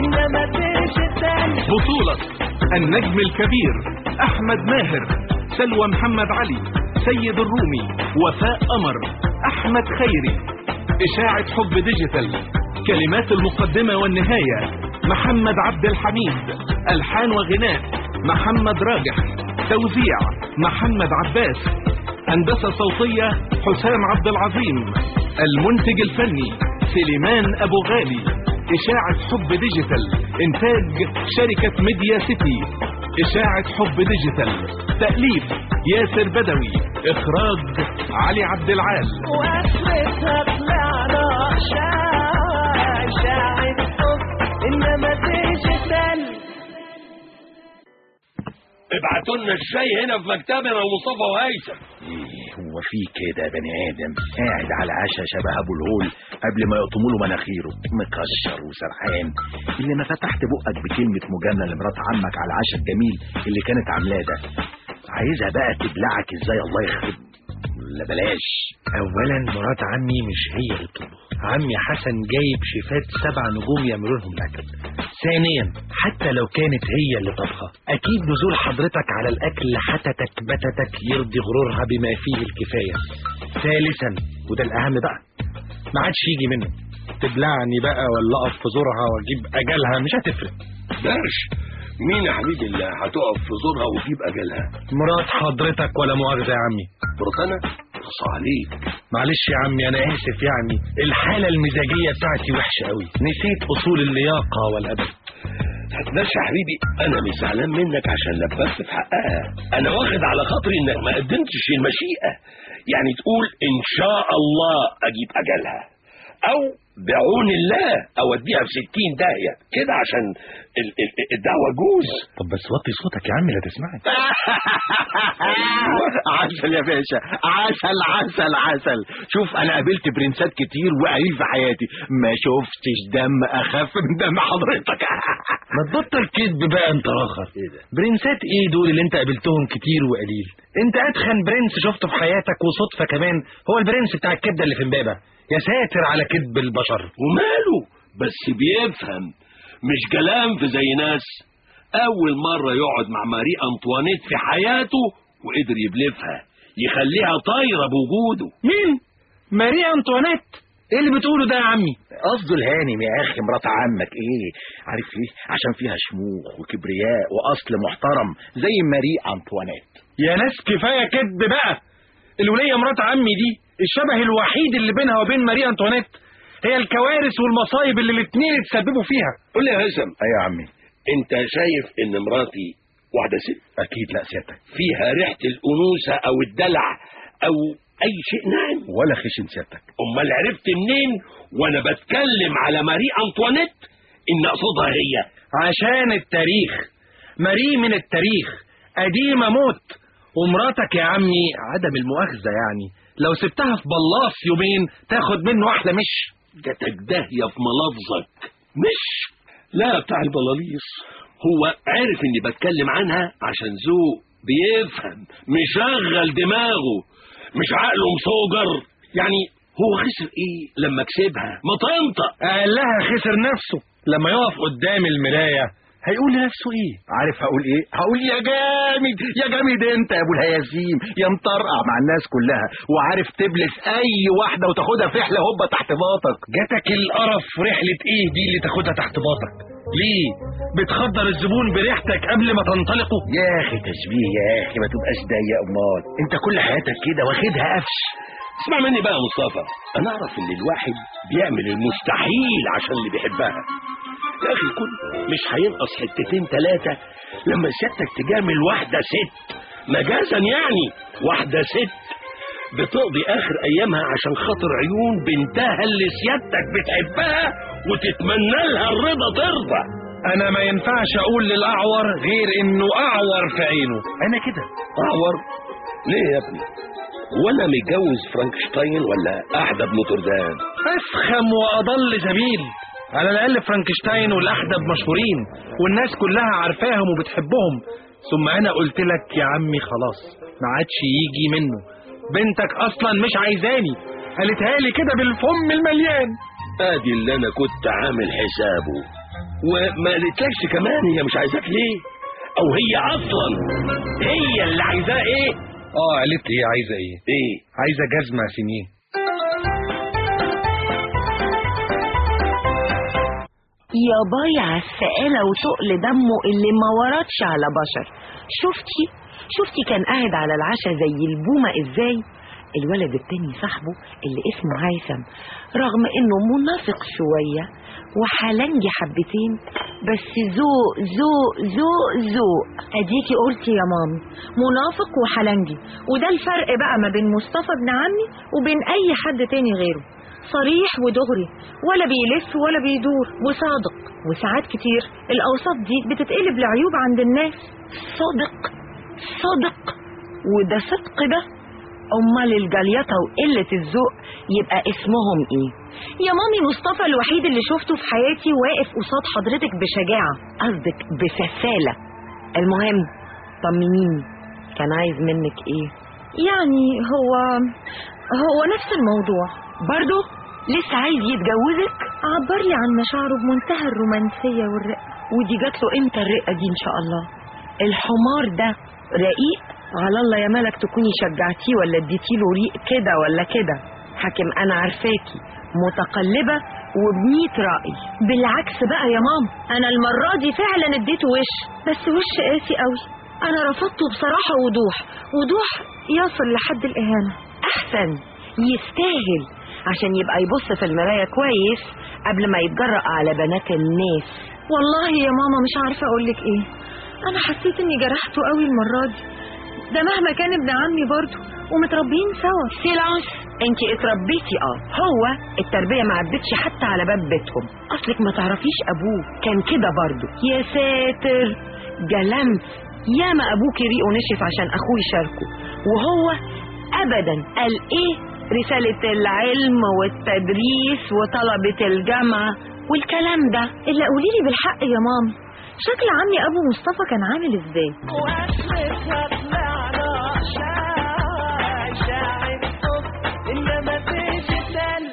انما ديجيتال بطولة النجم الكبير أحمد ماهر سلوى محمد علي سيد الرومي وفاء قمر أحمد خيري إشاعة حب ديجيتال كلمات المقدمة والنهاية محمد عبد الحميد ألحان وغناء محمد راجح توزيع محمد عباس هندسة صوتية حسام عبد العظيم المنتج الفني سليمان أبو غالي إشاعة حب ديجيتال إنتاج شركة ميديا سيتي إشاعة حب ديجيتال تأليف ياسر بدوي إخراج علي عبد العال واخرتها طلعنا اشاعة اشاعة حب انما ديجيتال ابعتوا لنا الشاي هنا في مكتبنا ومصطفى وهيثم إيه هو في كده يا بني ادم قاعد على عشا شبه ابو الهول قبل ما يقطموا له مناخيره مكشر وسرحان اللي ما فتحت بقك بكلمه مجامله لمرات عمك على العشا الجميل اللي كانت عاملاه ده عايزها بقى تبلعك ازاي الله يخرب لا بلاش اولا مرات عمي مش هي اللي بتطبخ عمي حسن جايب شيفات سبع نجوم يعملوا لهم الاكل ثانيا حتى لو كانت هي اللي طبخه اكيد نزول حضرتك على الاكل حتتك بتتك يرضي غرورها بما فيه الكفايه ثالثا وده الاهم بقى ما عادش يجي منه تبلعني بقى ولا اقف في زورها واجيب اجلها مش هتفرق داش مين يا حبيبي اللي هتقف في زورها وتجيب اجلها مرات حضرتك ولا مؤاخذه يا عمي برتنا اقصى عليك معلش يا عمي انا اسف يعني الحاله المزاجيه بتاعتي وحشه قوي نسيت اصول اللياقه والادب هتناش يا حبيبي انا مش زعلان منك عشان لبست في حقها انا واخد على خاطري انك ما قدمتش المشيئه يعني تقول ان شاء الله اجيب اجلها او بعون الله اوديها في ستين داهيه كده عشان ال- ال- الدعوه جوز طب بس وطي صوتك يا عمي لا تسمعني عسل يا باشا عسل عسل عسل شوف انا قابلت برنسات كتير وقليل في حياتي ما شفتش دم اخف من دم حضرتك ما تبطل كذب بقى انت راخر ايه ده برنسات ايه دول اللي انت قابلتهم كتير وقليل انت اتخن برنس شفته في حياتك وصدفه كمان هو البرنس بتاع الكبده اللي في امبابه يا ساتر على كذب البشر وماله بس بيفهم مش كلام في زي ناس اول مره يقعد مع ماري انطوانيت في حياته وقدر يبلفها يخليها طايره بوجوده مين ماري انطوانيت ايه اللي بتقوله ده يا عمي قصده الهانم يا اخي مرات عمك ايه عارف ليه عشان فيها شموخ وكبرياء واصل محترم زي ماري انطوانيت يا ناس كفايه كذب بقى الوليه مرات عمي دي الشبه الوحيد اللي بينها وبين ماري انطوانيت هي الكوارث والمصايب اللي الاتنين اتسببوا فيها قول لي يا هشام ايوه يا عمي انت شايف ان مراتي واحده ست اكيد لا سيادتك فيها ريحه الانوثه او الدلع او اي شيء ناعم ولا خشن سيادتك امال عرفت منين وانا بتكلم على ماري انطوانيت ان اقصدها هي عشان التاريخ ماري من التاريخ قديمة موت ومراتك يا عمي عدم المؤاخذة يعني لو سبتها في بلاص يومين تاخد منه واحدة مش جاتك داهيه في ملفظك مش لا بتاع البلاليص هو عرف اني بتكلم عنها عشان ذوق بيفهم مشغل دماغه مش عقله مصوجر يعني هو خسر ايه لما كسبها ما تنطق قال لها خسر نفسه لما يقف قدام المراية هيقول لنفسه ايه عارف هقول ايه هقول يا جامد يا جامد انت يا ابو الهياسيم يا مطرقع مع الناس كلها وعارف تبلس اي واحده وتاخدها في رحله هوبا تحت باطك جاتك القرف رحلة ايه دي اللي تاخدها تحت باطك ليه بتخدر الزبون بريحتك قبل ما تنطلقوا يا اخي تشبيه يا اخي ما تبقاش ضيق امال انت كل حياتك كده واخدها قفش اسمع مني بقى يا مصطفى انا اعرف ان الواحد بيعمل المستحيل عشان اللي بيحبها يا اخي كل مش هينقص حتتين ثلاثه لما سيادتك تجامل واحده ست مجازا يعني واحده ست بتقضي اخر ايامها عشان خاطر عيون بنتها اللي سيادتك بتحبها وتتمنى لها الرضا ترضى انا ما ينفعش اقول للاعور غير انه اعور في عينه انا كده اعور ليه يا ابني وانا متجوز فرانكشتاين ولا احدى بنوتردام افخم واضل سبيل على الاقل فرانكشتاين والاحدب مشهورين والناس كلها عارفاهم وبتحبهم ثم انا قلت لك يا عمي خلاص ما عادش يجي منه بنتك اصلا مش عايزاني قالتها لي كده بالفم المليان ادي اللي انا كنت عامل حسابه وما قالتلكش كمان هي مش عايزاك ليه او هي اصلا هي اللي عايزاه ايه اه قالت لي عايزه ايه ايه عايزه جزمه سنيه يا بايع السقالة وتقل دمه اللي ما وردش على بشر شفتي شفتي كان قاعد على العشاء زي البومة ازاي الولد التاني صاحبه اللي اسمه هيثم رغم انه منافق شوية وحلنجي حبتين بس ذوق ذوق ذوق ذوق اديكي قلتي يا مامي منافق وحلنجي وده الفرق بقى ما بين مصطفى ابن عمي وبين اي حد تاني غيره صريح ودغري ولا بيلف ولا بيدور وصادق وساعات كتير الاوصاف دي بتتقلب لعيوب عند الناس صادق صادق وده صدق ده امال الجليطة وقلة الذوق يبقى اسمهم ايه يا مامي مصطفى الوحيد اللي شفته في حياتي واقف قصاد حضرتك بشجاعة قصدك بسفالة المهم طمنيني كان عايز منك ايه يعني هو هو نفس الموضوع برضو لسه عايز يتجوزك عبر لي عن مشاعره بمنتهى الرومانسية والرقة ودي جات له امتى الرقة دي ان شاء الله الحمار ده رقيق على الله يا ملك تكوني شجعتيه ولا اديتيله ريق كده ولا كده حاكم انا عارفاكي متقلبة وبميت رأي بالعكس بقى يا ماما انا المرة دي فعلا اديته وش بس وش قاسي قوي انا رفضته بصراحة وضوح وضوح يصل لحد الاهانة احسن يستاهل عشان يبقى يبص في المراية كويس قبل ما يتجرأ على بنات الناس والله يا ماما مش عارفة اقولك ايه انا حسيت اني جرحته قوي المرة دي ده مهما كان ابن عمي برضه ومتربيين سوا سيلانس انت اتربيتي اه هو التربية ما عدتش حتى على باب بيتهم اصلك ما تعرفيش ابوه كان كده برضه يا ساتر جلمت ياما ابوكي ريقه نشف عشان اخوه يشاركه وهو ابدا قال ايه رسالة العلم والتدريس وطلبة الجامعة والكلام ده اللي قوليلي بالحق يا ماما شكل عمي ابو مصطفى كان عامل ازاي واسمتها طلعنا شاي شاعر حب انما ديجيتال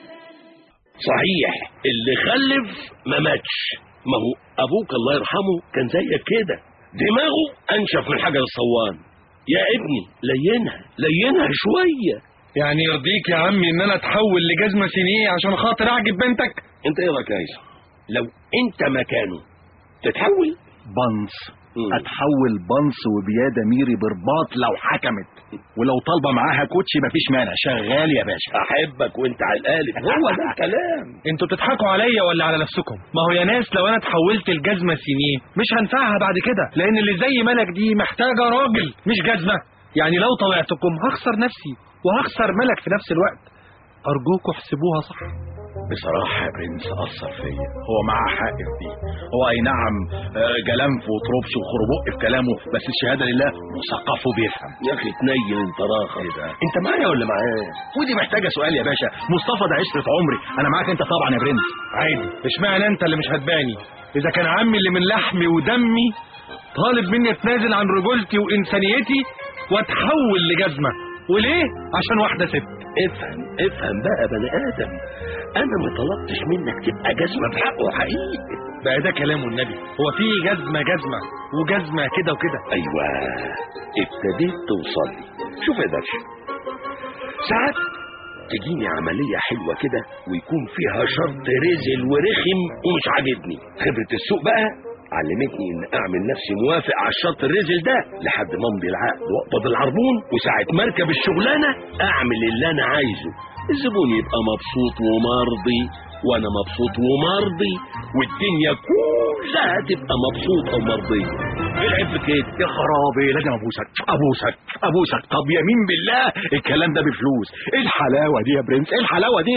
صحيح اللي خلف ما ماتش ما هو ابوك الله يرحمه كان زيك كده دماغه انشف من حجر الصوان يا ابني لينها لينها شويه يعني يرضيك يا عمي ان انا اتحول لجزمه سنيه عشان خاطر اعجب بنتك انت ايه رايك يا عيسى لو انت مكانه تتحول بنص مم. اتحول بنص وبيادة ميري برباط لو حكمت ولو طالبه معاها كوتشي مفيش مانع شغال يا باشا احبك وانت على القالب هو ده الكلام انتوا بتضحكوا عليا ولا على نفسكم ما هو يا ناس لو انا اتحولت الجزمه سنيه مش هنفعها بعد كده لان اللي زي ملك دي محتاجه راجل مش جزمه يعني لو طوعتكم هخسر نفسي وهخسر ملك في نفس الوقت ارجوكوا احسبوها صح بصراحة يا برنس أثر فيا هو معاه حق في دي هو أي نعم آه، جلنف وطربش وخربق في كلامه بس الشهادة لله مثقف وبيفهم يا اخي تنيل انت راخر إيه ده؟ انت معايا ولا معايا ودي محتاجة سؤال يا باشا مصطفى ده عشرة عمري أنا معاك أنت طبعا يا برنس عادي اشمعنى انت اللي مش هتباني اذا كان عمي اللي من لحمي ودمي طالب مني اتنازل عن رجولتي وانسانيتي واتحول لجزمه وليه عشان واحده ست افهم افهم بقى بني ادم انا ما طلبتش منك تبقى جزمه بحقه حقيقي بقى ده كلام النبي هو في جزمه جزمه وجزمه كده وكده ايوه ابتديت توصل لي شوف يا درش ساعات تجيني عملية حلوة كده ويكون فيها شرط رزل ورخم ومش عاجبني خبرة السوق بقى علمتني ان اعمل نفسي موافق على الشرط الرزل ده لحد ما امضي العقد واقبض العربون وساعة ما اركب الشغلانة اعمل اللي انا عايزه الزبون يبقى مبسوط ومرضي وانا مبسوط ومرضي والدنيا كلها تبقى مبسوطة ومرضية ايه العيب في كده يا خرابي لازم ابوسك ابوسك ابوسك طب يمين بالله الكلام ده بفلوس ايه الحلاوه دي يا برنس ايه الحلاوه دي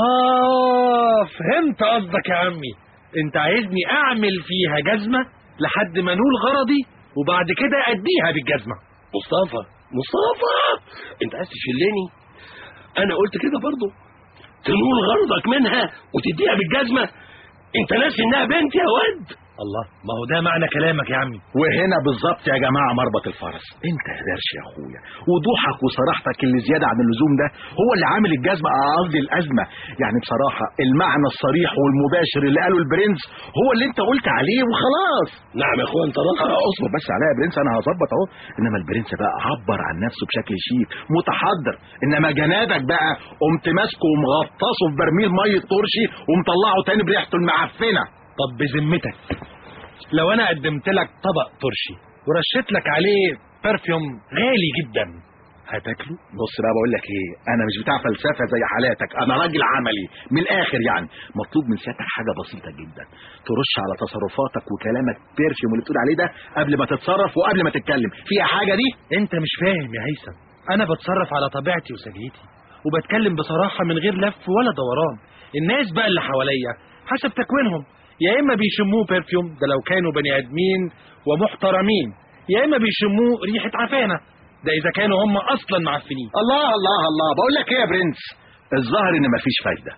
اه فهمت قصدك يا عمي انت عايزني اعمل فيها جزمه لحد ما انول غرضي وبعد كده اديها بالجزمه مصطفى مصطفى انت عايز تشلني انا قلت كده برضو تنول غرضك منها وتديها بالجزمة انت ناسي انها بنت يا ود الله ما هو ده معنى كلامك يا عمي وهنا بالظبط يا جماعه مربط الفرس انت هدرش يا اخويا وضوحك وصراحتك اللي زياده عن اللزوم ده هو اللي عامل الجزمه قصدي الازمه يعني بصراحه المعنى الصريح والمباشر اللي قاله البرنس هو اللي انت قلت عليه وخلاص نعم يا اخويا انت راسك آه، اصبر بس عليا يا برنس انا هظبط اهو انما البرنس بقى عبر عن نفسه بشكل شيك متحضر انما جنابك بقى قمت ماسكه ومغطسه في برميل ميه ترشي ومطلعه تاني بريحته المعفنه طب بذمتك لو انا قدمت لك طبق ترشي ورشيت لك عليه برفيوم غالي جدا هتاكله بص بقى بقول لك ايه انا مش بتاع فلسفه زي حالاتك انا راجل عملي من الاخر يعني مطلوب من سيادتك حاجه بسيطه جدا ترش على تصرفاتك وكلامك بيرفيوم اللي بتقول عليه ده قبل ما تتصرف وقبل ما تتكلم فيها حاجه دي انت مش فاهم يا هيثم انا بتصرف على طبيعتي وسجيتي وبتكلم بصراحة من غير لف ولا دوران الناس بقى اللي حواليا حسب تكوينهم يا اما بيشموه برفيوم ده لو كانوا بني ادمين ومحترمين يا اما بيشموه ريحة عفانة ده اذا كانوا هم اصلا معفنين الله الله الله بقول لك ايه يا برنس الظاهر ان مفيش فايده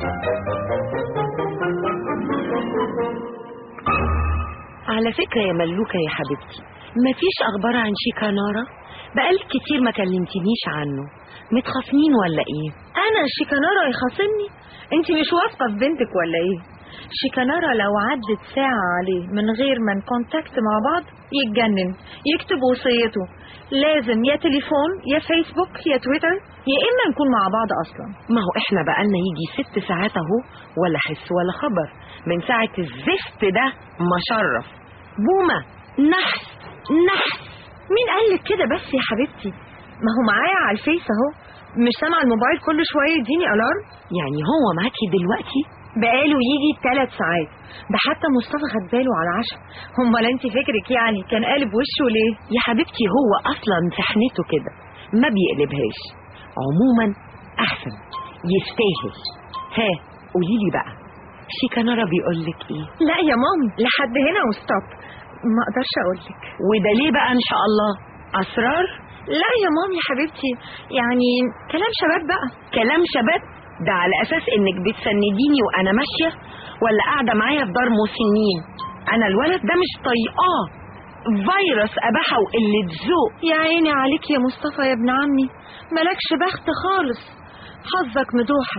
على فكرة يا ملوكة يا حبيبتي مفيش أخبار عن شيكانارا بقالك كتير ما كلمتنيش عنه متخاصمين ولا إيه انا شيكانارا يخاصمني انت مش واثقه في بنتك ولا ايه شيكانارا لو عدت ساعة عليه من غير ما نكونتاكت مع بعض يتجنن يكتب وصيته لازم يا تليفون يا فيسبوك يا تويتر يا اما نكون مع بعض اصلا ما هو إحنا بقالنا يجي ست ساعات أهو ولا حس ولا خبر من ساعة الزفت ده مشرف بومة نحس نحس مين قال لك كده بس يا حبيبتي ما هو معايا على الفيس اهو مش سامع الموبايل كل شويه يديني الارم يعني هو معاكي دلوقتي بقاله يجي ثلاث ساعات ده حتى مصطفى خد باله على العشاء امال انت فكرك يعني كان قالب وشه ليه يا حبيبتي هو اصلا سحنته كده ما بيقلبهاش عموما احسن يستاهل ها قولي لي بقى شيكانارا بيقول لك ايه لا يا مامي لحد هنا وستوب ما اقدرش اقول لك وده ليه بقى ان شاء الله اسرار لا يا مامي حبيبتي يعني كلام شباب بقى كلام شباب ده على اساس انك بتسنديني وانا ماشيه ولا قاعده معايا في دار مسنين انا الولد ده مش طايقاه فيروس اباحه وقله ذوق يا عيني عليك يا مصطفى يا ابن عمي مالكش بخت خالص حظك مدوحة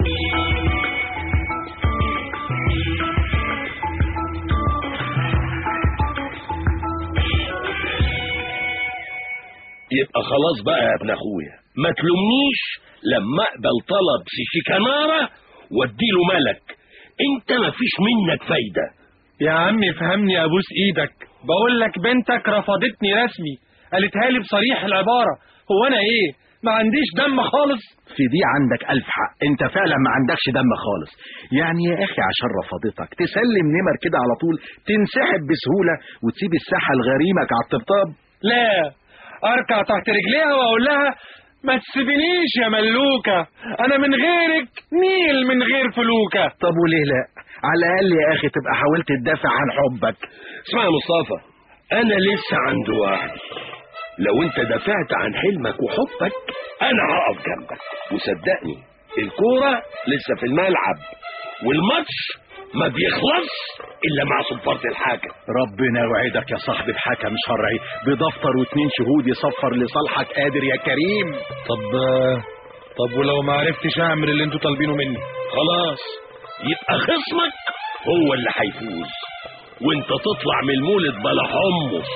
يبقى خلاص بقى يا ابن اخويا ما تلومنيش لما اقبل طلب شيكانارا واديله ملك انت ما فيش منك فايده يا عمي فهمني ابوس ايدك بقول لك بنتك رفضتني رسمي قالتها لي بصريح العبارة هو انا ايه ما عنديش دم خالص في دي عندك ألف حق انت فعلا ما عندكش دم خالص يعني يا اخي عشان رفضتك تسلم نمر كده على طول تنسحب بسهولة وتسيب الساحة الغريمة على الطبطاب لا اركع تحت رجليها واقول لها ما تسيبنيش يا ملوكة انا من غيرك نيل من غير فلوكة طب وليه لا على الاقل يا اخي تبقى حاولت تدافع عن حبك اسمع يا مصطفى انا لسه عند وعدي لو انت دافعت عن حلمك وحبك انا هقف جنبك وصدقني الكورة لسه في الملعب والماتش ما بيخلص الا مع صفارة الحاكم ربنا يوعدك يا صاحبي بحكم شرعي بدفتر واتنين شهود يصفر لصالحك قادر يا كريم طب طب ولو ما عرفتش اعمل اللي انتوا طالبينه مني خلاص يبقى خصمك هو اللي هيفوز وانت تطلع من المولد بلا حمص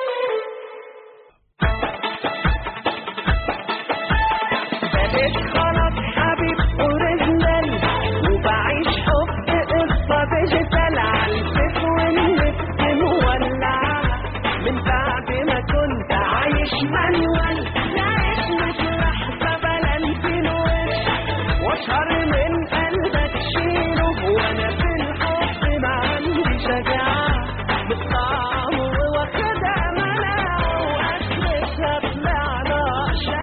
بقيت خلاص حبيب اوريجينال وبعيش حب قصة ديجيتال عالفيس والنت مولعة من بعد ما كنت عايش مانوال نعيش مش لحظة بلا الوش واشهر من